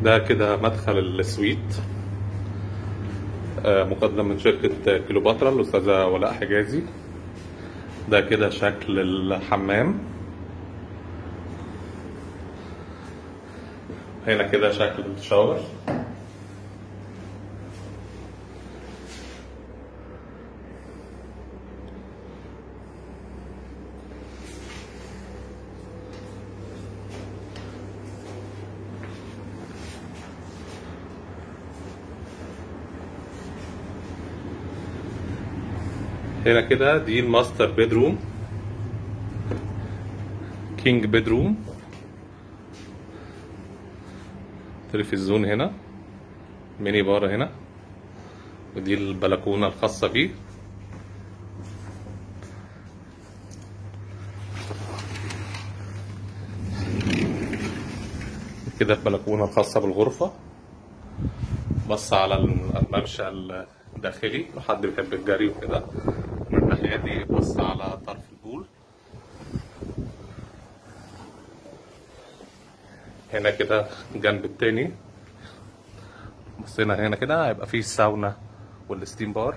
ده كده مدخل السويت آه، مقدم من شركة كليوباترا الأستاذة ولاء حجازي ده كده شكل الحمام هنا كده شكل الشاور هنا كده دي الماستر بيدروم كينج بيدروم تلفزيون هنا ميني بار هنا ودي البلكونة الخاصة بيه كده البلكونة الخاصة بالغرفة بص على الممشى الداخلي لو حد بيحب الجري وكده من الناحية دي بص على طرف البول هنا كده الجنب التاني بصينا هنا كده هيبقى فيه الساونا والستيم بار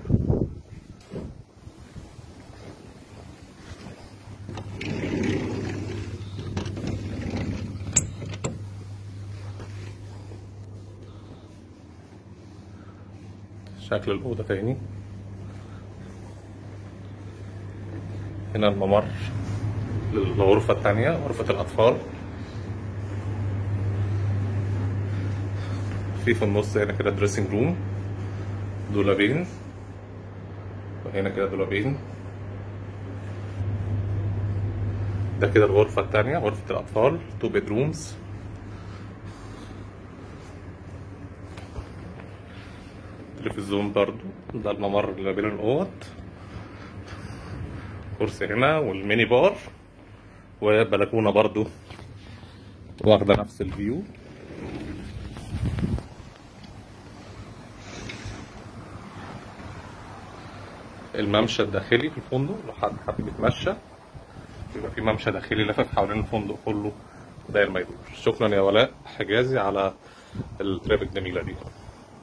شكل الأوضة تاني هنا الممر للغرفة التانية غرفة الأطفال في في النص هنا كده دريسنج روم دولابين وهنا كده دولابين ده كده الغرفة التانية غرفة الأطفال تو بيدرومز تلفزيون برضو ده الممر اللي بين الأوض كرسي هنا والميني بار وبلكونة برضو واخدة نفس الفيو الممشى الداخلي في الفندق لو حد حابب يتمشى يبقى في ممشى داخلي لافف حوالين الفندق كله داير ما يدور شكرا يا ولاء حجازي على التراب الجميلة دي